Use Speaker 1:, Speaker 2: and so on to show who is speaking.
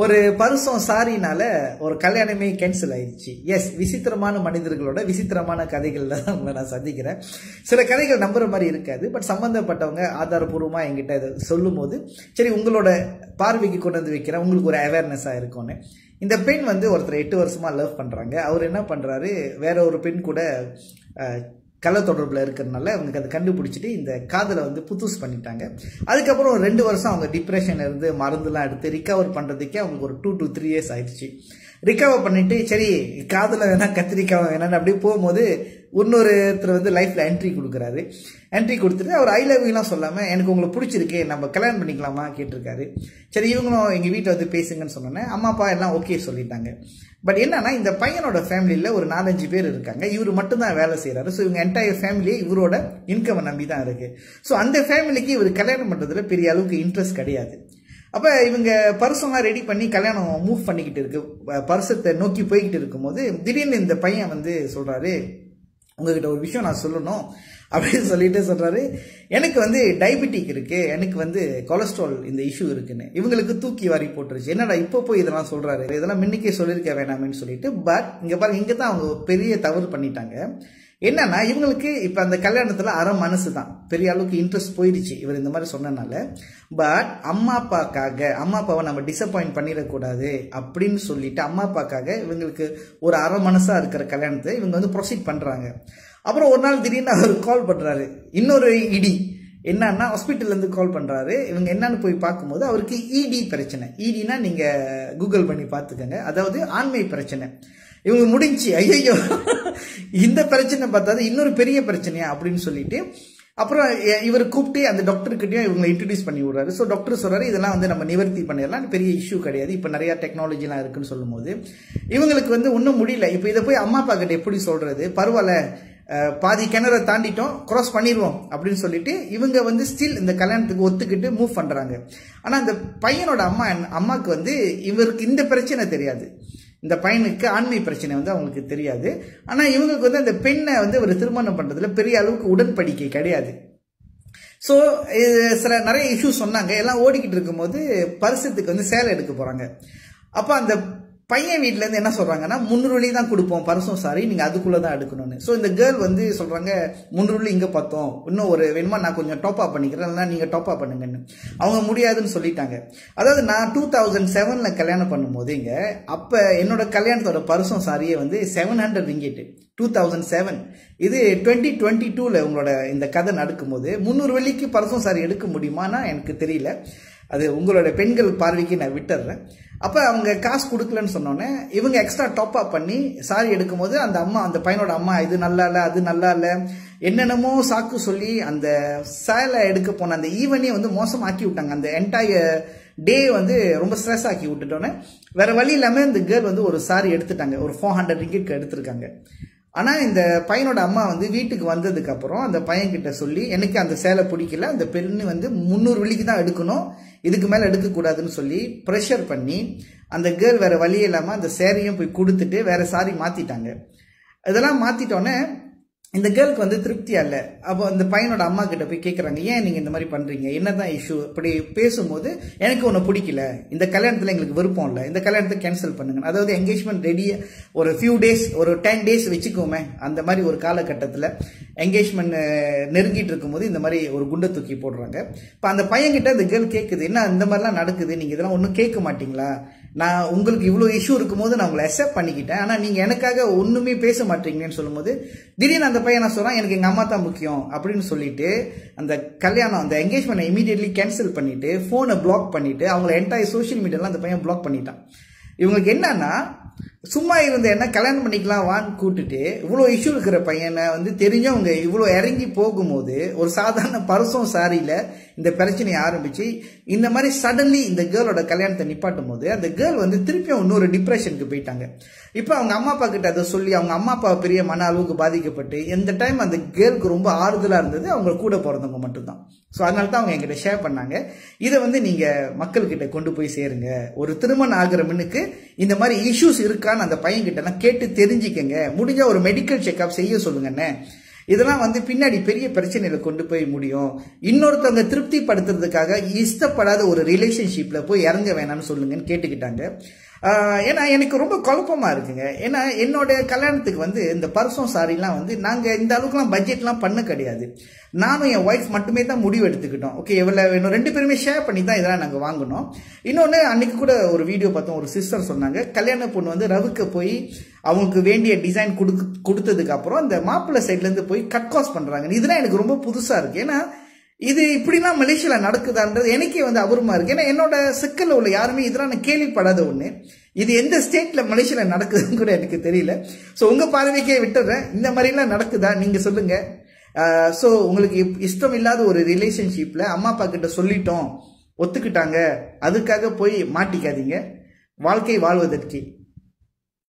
Speaker 1: ஒரு பருசம் சாரினால ஒரு கல்யாணமே கேன்சல் ஆயிடுச்சு எஸ் விசித்திரமான மனிதர்களோட விசித்திரமான கதைகள்ல தான் உங்களை நான் சந்திக்கிறேன் சில கதைகள் நம்புற மாதிரி இருக்காது பட் சம்பந்தப்பட்டவங்க ஆதாரபூர்வமாக என்கிட்ட இதை சொல்லும் போது சரி உங்களோட பார்வைக்கு கொண்டு வந்து வைக்கிறேன் உங்களுக்கு ஒரு அவேர்னஸாக இருக்கும்னு இந்த பெண் வந்து ஒருத்தர் எட்டு வருஷமா லவ் பண்றாங்க அவர் என்ன பண்றாரு வேற ஒரு பெண் கூட அஹ், கள்ள தொடர்பில் இருக்கிறதுனால அவங்களுக்கு அதை கண்டுபிடிச்சிட்டு இந்த காதலை வந்து புதுசு பண்ணிட்டாங்க அதுக்கப்புறம் ஒரு ரெண்டு வருஷம் அவங்க டிப்ரெஷன்ல இருந்து மருந்துலாம் எடுத்து ரிகவர் பண்ணுறதுக்கே அவங்களுக்கு ஒரு டூ டு த்ரீ இயர்ஸ் ஆயிடுச்சு ரிகவர் பண்ணிட்டு சரி காதல வேணா கத்திரிக்காய் வேணான்னு அப்படியே போகும்போது இன்னொருத்தர் வந்து லைஃப்ல என்ட்ரி கொடுக்குறாரு என்ட்ரி கொடுத்துட்டு அவர் ஐ லவ் யூலாம் சொல்லாம எனக்கு உங்களுக்கு பிடிச்சிருக்கு நம்ம கல்யாணம் பண்ணிக்கலாமா கேட்டிருக்காரு சரி இவங்களும் எங்க வீட்டில் வந்து பேசுங்கன்னு சொன்னோன்னே அம்மா அப்பா எல்லாம் ஓகே சொல்லிட்டாங்க பட் என்னன்னா இந்த பையனோட ஃபேமிலியில் ஒரு நாலஞ்சு பேர் இருக்காங்க இவர் மட்டும்தான் வேலை செய்கிறாரு ஸோ இவங்க என்டையர் ஃபேமிலி இவரோட இன்கம் நம்பி தான் இருக்கு ஸோ அந்த ஃபேமிலிக்கு இவர் கல்யாணம் பண்ணுறதுல பெரிய அளவுக்கு இன்ட்ரெஸ்ட் கிடையாது அப்போ இவங்க பர்சனலாக ரெடி பண்ணி கல்யாணம் மூவ் பண்ணிக்கிட்டு இருக்கு ப- பர்சத்தை நோக்கி போய்கிட்டு இருக்கும்போது திடீர்னு இந்த பையன் வந்து சொல்கிறாரு உங்ககிட்ட ஒரு விஷயம் நான் சொல்லணும் அப்படின்னு சொல்லிட்டு சொல்றாரு எனக்கு வந்து டயபெட்டிக் இருக்கு எனக்கு வந்து கொலஸ்ட்ரால் இந்த இஷ்யூ இருக்குன்னு இவங்களுக்கு தூக்கி வாரி போட்டுருச்சு என்னடா இப்போ போய் இதெல்லாம் சொல்றாரு இதெல்லாம் முன்னுக்கே சொல்லியிருக்க வேணாமேன்னு சொல்லிட்டு பட் இங்க பாருங்க இங்க தான் அவங்க ஒரு பெரிய தவறு பண்ணிட்டாங்க என்னன்னா இவங்களுக்கு இப்ப அந்த கல்யாணத்துல அரை மனசு தான் பெரிய அளவுக்கு இன்ட்ரெஸ்ட் போயிடுச்சு இவர் இந்த மாதிரி சொன்னனால பட் அம்மா அப்பாக்காக அம்மா அப்பாவை நம்ம டிசப்பாயிண்ட் பண்ணிடக்கூடாது அப்படின்னு சொல்லிட்டு அம்மா அப்பாக்காக இவங்களுக்கு ஒரு அரை மனசா இருக்கிற கல்யாணத்தை இவங்க வந்து ப்ரொசீட் பண்றாங்க அப்புறம் ஒரு நாள் திடீர்னு அவர் கால் பண்றாரு இன்னொரு இடி என்னன்னா ஹாஸ்பிட்டல்ல இருந்து கால் பண்றாரு இவங்க என்னன்னு போய் பார்க்கும்போது அவருக்கு இடி பிரச்சனை இடினா நீங்க கூகுள் பண்ணி பார்த்துக்கங்க அதாவது ஆண்மை பிரச்சனை இவங்க முடிஞ்சு ஐயோ இந்த பிரச்சனை பார்த்தாது இன்னொரு பெரிய பிரச்சனையா அப்படின்னு சொல்லிட்டு அப்புறம் எ- இவர் கூப்பிட்டு அந்த டாக்டர்கிட்டயும் இவங்களை இன்ட்ரடியூஸ் பண்ணி விடுறாரு ஸோ டாக்டர் சொல்றாரு இதெல்லாம் வந்து நம்ம நிவர்த்தி பண்ணிடலாம் பெரிய இஷ்யூ கிடையாது இப்போ நிறைய டெக்னாலஜிலாம் இருக்குன்னு சொல்லும்போது இவங்களுக்கு வந்து ஒன்றும் முடியல இப்போ இதை போய் அம்மா அப்பா கிட்ட எப்படி சொல்றது பரவாயில்ல அஹ், பாதி கிணற தாண்டிட்டோம் கிராஸ் பண்ணிடுவோம் அப்படின்னு சொல்லிட்டு இவங்க வந்து ஸ்டில் இந்த கல்யாணத்துக்கு ஒத்துக்கிட்டு மூவ் பண்றாங்க ஆனா இந்த பையனோட அம்மா என்ன- அம்மாக்கு வந்து இவருக்கு இந்த பிரச்சனை தெரியாது இந்த பையனுக்கு ஆண்மை பிரச்சனை வந்து அவங்களுக்கு தெரியாது ஆனா இவங்களுக்கு வந்து அந்த பெண்ணை வந்து ஒரு திருமணம் பண்றதுல பெரிய அளவுக்கு உடன்படிக்கை கிடையாது ஸோ சில நிறைய இஷ்யூஸ் சொன்னாங்க எல்லாம் ஓடிக்கிட்டு இருக்கும்போது பரிசத்துக்கு வந்து சேலை எடுக்க போறாங்க அப்போ அந்த பையன் வீட்ல இருந்து என்ன சொல்றாங்கன்னா முந்நூறு தான் கொடுப்போம் பரிசும் சாரி நீங்க அதுக்குள்ள தான் எடுக்கணும்னு ஸோ இந்த கேர்ள் வந்து சொல்றாங்க முந்நூறு இங்க பார்த்தோம் இன்னும் ஒரு வேணுமா நான் கொஞ்சம் டாப் அப் பண்ணிக்கிறேன் இல்லைன்னா நீங்க டாப் அப் பண்ணுங்கன்னு அவங்க முடியாதுன்னு சொல்லிட்டாங்க அதாவது நான் டூ தௌசண்ட் செவன்ல கல்யாணம் பண்ணும்போது இங்க அப்ப என்னோட கல்யாணத்தோட பரிசும் சாரியே வந்து seven hundred ringgit two thousand seven இது டுவெண்ட்டி டுவெண்ட்டி டூவில் உங்களோட இந்த கதை நடக்கும்போது முந்நூறு வெள்ளிக்கு பரசும் சாரி எடுக்க முடியுமானா எனக்கு தெரியல அது உங்களோட பெண்கள் பார்வைக்கு நான் விட்டுறேன் அப்போ அவங்க காசு கொடுக்கலன்னு சொன்னோன்னே இவங்க எக்ஸ்ட்ரா டாப் அப் பண்ணி சாரி எடுக்கும்போது அந்த அம்மா அந்த பையனோட அம்மா இது நல்லா இல்லை அது நல்லா இல்லை என்னென்னமோ சாக்கு சொல்லி அந்த சேலை எடுக்க போன அந்த ஈவனே வந்து மோசமாக்கி விட்டாங்க அந்த என்டையர் டே வந்து ரொம்ப ஸ்ட்ரெஸ் ஆக்கி விட்டுட்டோன்னே வேற வழி இல்லாமல் இந்த கேர்ள் வந்து ஒரு சாரி எடுத்துட்டாங்க ஒரு ஃபோர் ஹண்ட்ரட் ரிங்கிட் எடுத்திருக்காங்க ஆனா இந்த பையனோட அம்மா வந்து வீட்டுக்கு வந்ததுக்கு அப்புறம் அந்த பையன் கிட்ட சொல்லி எனக்கு அந்த சேலை பிடிக்கல அந்த பெண்ணு வந்து முந்நூறு வெள்ளிக்கு தான் எடுக்கணும் இதுக்கு மேல எடுக்க கூடாதுன்னு சொல்லி ப்ரெஷர் பண்ணி அந்த கேர்ள் வேற வழி இல்லாம அந்த சேரையும் போய் கொடுத்துட்டு வேற சாரி மாத்திட்டாங்க இதெல்லாம் மாத்திட்டோன்னே இந்த கேர்ளுக்கு வந்து திருப்தியா இல்ல அப்போ அந்த பையனோட அம்மா கிட்ட போய் கேக்குறாங்க ஏன் நீங்க இந்த மாதிரி பண்றீங்க என்னதான் இஷ்யூ இப்படி பேசும்போது எனக்கு ஒன்று பிடிக்கல இந்த கல்யாணத்துல எங்களுக்கு விருப்பம் இல்லை இந்த கல்யாணத்தை கேன்சல் பண்ணுங்க அதாவது என்கேஜ்மெண்ட் ரெடி ஒரு ஃபியூ டேஸ் ஒரு டென் டேஸ் வச்சுக்கோமே அந்த மாதிரி ஒரு காலகட்டத்தில் என்கேஜ்மெண்ட் நெருங்கிட்டு இருக்கும்போது இந்த மாதிரி ஒரு குண்டை தூக்கி போடுறாங்க இப்போ அந்த பையன்கிட்ட அந்த கேர்ள் கேட்குது என்ன இந்த மாதிரிலாம் நடக்குது நீங்க இதெல்லாம் ஒன்றும் கேட்க மாட்டீங்களா நான் உங்களுக்கு இவ்வளோ இஷ்யூ இருக்கும்போது நான் உங்களை அக்செப்ட் பண்ணிக்கிட்டேன் ஆனால் நீங்கள் எனக்காக ஒன்றுமே பேச மாட்டீங்கன்னு சொல்லும்போது திடீர்னு அந்த பையன் நான் சொல்கிறான் எனக்கு எங்கள் அம்மா தான் முக்கியம் அப்படின்னு சொல்லிட்டு அந்த கல்யாணம் அந்த என்கேஜ்மெண்ட் இமீடியட்லி கேன்சல் பண்ணிட்டு ஃபோனை பிளாக் பண்ணிட்டு அவங்கள என்டையர் சோஷியல் மீடியாலாம் அந்த பையன் பிளாக் பண்ணிட்டான் இவங்களுக்கு என்னன்னா சும்மா இருந்த என்ன கல்யாணம் பண்ணிக்கலாம் வான்னு கூட்டுட்டு இவ்வளோ இஷ்யூ இருக்கிற பையனை வந்து தெரிஞ்சவங்க இவ்வளோ இறங்கி போகும்போது ஒரு சாதாரண பரசம் சாரியில இந்த பிரச்சனையை ஆரம்பிச்சு இந்த மாதிரி சடன்லி இந்த கேர்ளோட கல்யாணத்தை நிப்பாட்டும் போது அந்த கேர்ள் வந்து திருப்பியும் இன்னொரு டிப்ரெஷனுக்கு போயிட்டாங்க இப்போ அவங்க அம்மா அப்பா கிட்ட அதை சொல்லி அவங்க அம்மா அப்பா பெரிய மன அளவுக்கு பாதிக்கப்பட்டு இந்த டைம் அந்த கேர்ளுக்கு ரொம்ப ஆறுதலாக இருந்தது அவங்க கூட பிறந்தவங்க மட்டும்தான் ஸோ அதனால தான் அவங்க எங்கிட்ட ஷேர் பண்ணாங்க இதை வந்து நீங்க மக்கள்கிட்ட கொண்டு போய் சேருங்க ஒரு திருமணம் ஆகிற முன்னுக்கு இந்த மாதிரி இஷ்யூஸ் இருக்கான்னு அந்த பையன்கிட்ட எல்லாம் கேட்டு தெரிஞ்சுக்கங்க முடிஞ்ச ஒரு மெடிக்கல் செக்அப் செய்ய சொல்லுங்கண்ணே இதெல்லாம் வந்து பின்னாடி பெரிய பிரச்சனையில கொண்டு போய் முடியும் இன்னொருத்தவங்க திருப்திப்படுத்துறதுக்காக இஷ்டப்படாத ஒரு ரிலேஷன்ஷிப்ல போய் இறங்க வேணாம்னு சொல்லுங்கன்னு கேட்டுக்கிட்டாங்க ஆஹ் ஏன்னா எனக்கு ரொம்ப குழப்பமா இருக்குங்க ஏன்னா என்னோட கல்யாணத்துக்கு வந்து இந்த பர்சம் சாரிலாம் வந்து நாங்கள் இந்த அளவுக்குலாம் பட்ஜெட்லாம் பண்ண கிடையாது நானும் என் ஒய்ஃப் மட்டுமே தான் முடிவு எடுத்துக்கிட்டோம் ஓகே எவ்வளோ வேணும் ரெண்டு பேருமே ஷேர் பண்ணி தான் இதெல்லாம் நாங்கள் வாங்கினோம் இன்னொன்று அன்னைக்கு கூட ஒரு வீடியோ பார்த்தோம் ஒரு சிஸ்டர் சொன்னாங்க கல்யாண பொண்ணு வந்து ரவுக்க போய் அவங்களுக்கு வேண்டிய டிசைன் கொடுக்கு கொடுத்ததுக்கு அப்புறம் அந்த மாப்பிள்ளை சைட்லேருந்து போய் கட் காஸ்ட் பண்ணுறாங்க இதெல்லாம் எனக்கு ரொம்ப புதுசாக இருக்குது ஏன்னா இது இப்படிலாம் மலேசியால நடக்குதான்றது எனக்கே வந்து அபூர்வமா இருக்கு ஏன்னா என்னோட சிக்கல்ல உள்ள யாருமே இதெல்லாம் நான் கேள்விப்படாத ஒண்ணு இது எந்த ஸ்டேட்ல மலேசியால நடக்குதுன்னு கூட எனக்கு தெரியல ஸோ உங்க பார்வைக்கே விட்டுறேன் இந்த மாதிரிலாம் நடக்குதா நீங்க சொல்லுங்க ஸோ உங்களுக்கு இப்- இஷ்டம் இல்லாத ஒரு ரிலேஷன்ஷிப்ல அம்மா அப்பா கிட்ட சொல்லிட்டோம் ஒத்துக்கிட்டாங்க அதுக்காக போய் மாட்டிக்காதீங்க வாழ்க்கை வாழ்வதற்கு